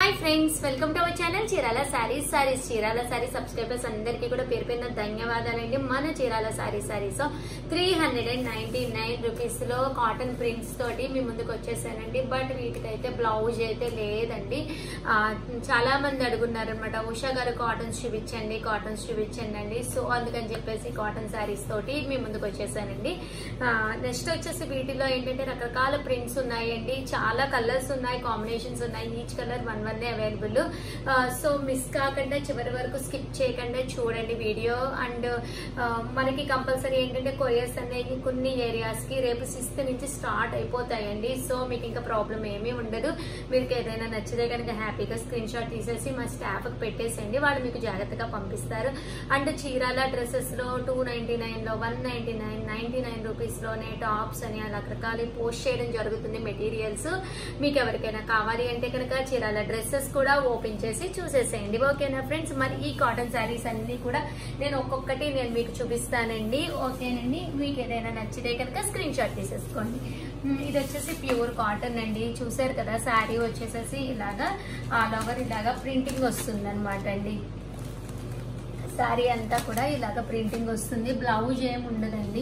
hi friends welcome to our channel Chirala sarees sarees Chirala saree subscribers అందరికీ కూడా పేరు పేరున ధన్యవాదాలండి మన Chirala saree sarees three hundred and ninety nine rupees లో కాటన్ ప్రింట్స్ తోటి మీ ముందుకు వచ్చేసానండి బట్ వీటికైతే బ్లౌజ్ అయితే లేదండి ఆ, చాలా మంది అడుగున్నారనమాట ఉషా గారు కాటన్స్ చూపించండి కాటన్స్ చూపించండి అండి సో అందుకని చెప్పేసి కాటన్ సారీస్ తోటి మీ ముందుకు వచ్చేసానండి నెక్స్ట్ వచ్చేసి వీటిలో ఏంటంటే రకరకాల ప్రింట్స్ ఉన్నాయండి చాలా కలర్స్ ఉన్నాయి కాంబినేషన్స్ ఉన్నాయి each colour one one available so miss కాకుండా చివరి వరకు స్కిప్ చేయకుండా చూడండి వీడియో అండ్ మనకి కంపల్సరీ ఏంటంటే కొరియర్స్ అనేవి కొన్ని ఏరియాస్ కి రేపు సిక్స్త్ నుంచి స్టార్ట్ అయిపోతాయండి సో మీకు ఇంకా ప్రాబ్లం ఏమీ ఉండదు మీకు ఏదైనా నచ్చితే కనుక హ్యాపీగా స్క్రీన్ షాట్ తీసేసి మా స్టాఫ్ కి పెట్టేసేయండి వాళ్ళు మీకు జాగ్రత్తగా పంపిస్తారు అండ్ చీరాల డ్రెస్సెస్ లో టూ నైన్టీ నైన్ లో one ninety nine ninety nine rupees లోనే టాప్స్ అని రకరకాల పోస్ట్ చేయడం జరుగుతుంది మెటీరియల్స్ మీకు ఎవరికైనా కావాలి అంటే కనుక చీరాల డ్రెస్సెస్ కూడా ఓపెన్ చేసి చూసేసేయండి ఓకేనా ఫ్రెండ్స్ మరి ఈ కాటన్ శారీస్ అన్ని కూడా నేను ఒక్కొక్కటి నేను మీకు చూపిస్తానండి ఓకేనండి మీకు ఏదైనా నచ్చితే కనుక స్క్రీన్ షాట్ తీసేసుకోండి ఉమ్, ఇది వచ్చేసి ప్యూర్ కాటన్ అండి చూసారు కదా శారీ వచ్చేసేసి ఇలాగా ఆల్ ఓవర్ ఇలాగా ప్రింటింగ్ వస్తుంది అనమాట అండి శారీ అంతా కూడా ఇలాగ ప్రింటింగ్ వస్తుంది బ్లౌజ్ ఏమి ఉండదండి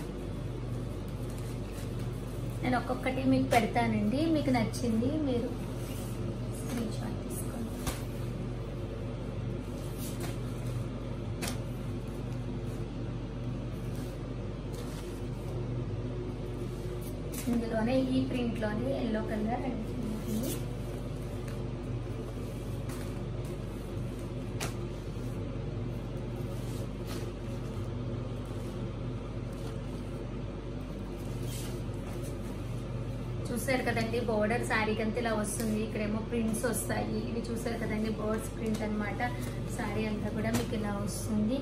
నేను ఒక్కొక్కటి మీకు పెడతానండి మీకు నచ్చింది మీరు స్క్రీన్ షాట్ తీసుకోండి ఇందులోనే ఈ ప్రింట్ లోనే ఎల్లో కలర్ అండ్ చూసారు కదండి బోర్డర్ శారీకి అంతా ఇలా వస్తుంది ఇక్కడేమో ప్రింట్స్ వస్తాయి ఇవి చూసారు కదండి బర్డ్స్ ప్రింట్ అన్నమాట శారీ అంతా కూడా మీకు ఇలా వస్తుంది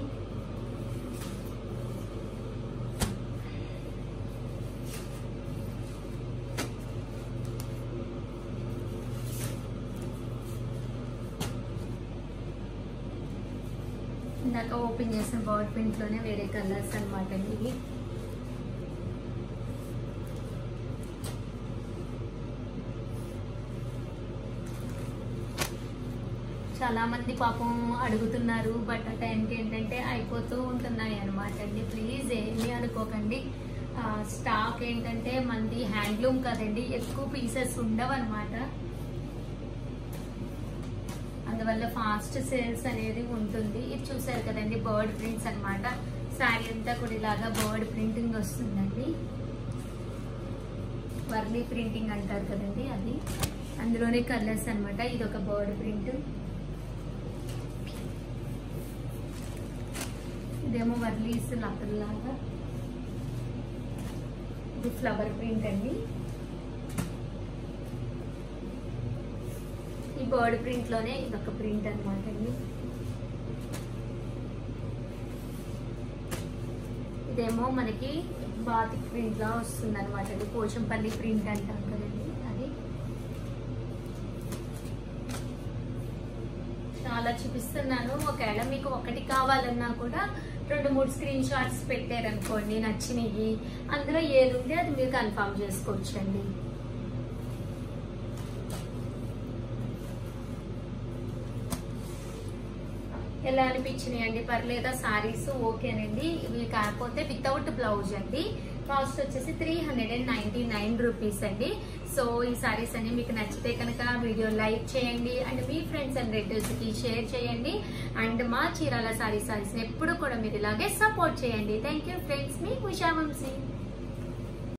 ఇందాక ఓపెన్ చేసిన బర్డ్ ప్రింట్ లోనే వేరే కలర్స్ అనమాట అండి ఇవి చాలా మంది పాపం అడుగుతున్నారు బట్ ఆ టైంకి ఏంటంటే అయిపోతూ ఉంటున్నాయి అనమాట అండి ప్లీజ్ ఏమీ అనుకోకండి ఆ, స్టాక్ ఏంటంటే మనది హ్యాండ్లూమ్ కదండి ఎక్కువ పీసెస్ ఉండవు అనమాట అందువల్ల ఫాస్ట్ సేల్స్ అనేది ఉంటుంది ఇది చూసారు కదండి బర్డ్ ప్రింట్స్ అన్నమాట శారీ అంతా కూడా ఇలాగా బర్డ్ ప్రింటింగ్ వస్తుందండి వర్లీ ప్రింటింగ్ అంటారు కదండి అది అందులోనే కలర్స్ అన్నమాట ఇది ఒక బర్డ్ ప్రింట్ ఇదేమో వర్లీస్ లతర్ లాగా ఇది ఫ్లవర్ ప్రింట్ అండి ఈ బర్డ్ ప్రింట్ లోనే ఇదొక ప్రింట్ అనమాట అండి ఇదేమో మనకి బాతిక్ ప్రింట్ లా వస్తుంది అనమాట అండి పోచంపల్లి ప్రింట్ అంటాం కదండి అది చాలా చూపిస్తున్నాను ఒకవేళ మీకు ఒకటి కావాలన్నా కూడా రెండు మూడు స్క్రీన్ షాట్స్ పెట్టారనుకోండి నచ్చినవి అందులో ఏది ఉంటే అది మీరు కన్ఫర్మ్ చేసుకోవచ్చండి ఎలా అనిపించినాయి అండి పర్లేదా సారీస్ ఓకేనండి ఇవి కాకపోతే వితౌట్ బ్లౌజ్ అండి కాస్ట్ వచ్చేసి three hundred and ninety nine rupees అండి సో ఈ సారీస్ అన్ని మీకు నచ్చితే కనుక వీడియో లైక్ చేయండి అండ్ మీ ఫ్రెండ్స్ అండ్ రిలేటివ్స్ కి షేర్ చేయండి అండ్ మా చీరాల సారీ సారీస్ ఎప్పుడు కూడా మీరు ఇలాగే సపోర్ట్ చేయండి థ్యాంక్ యూ ఫ్రెండ్స్ మీ ఉషా వంశీ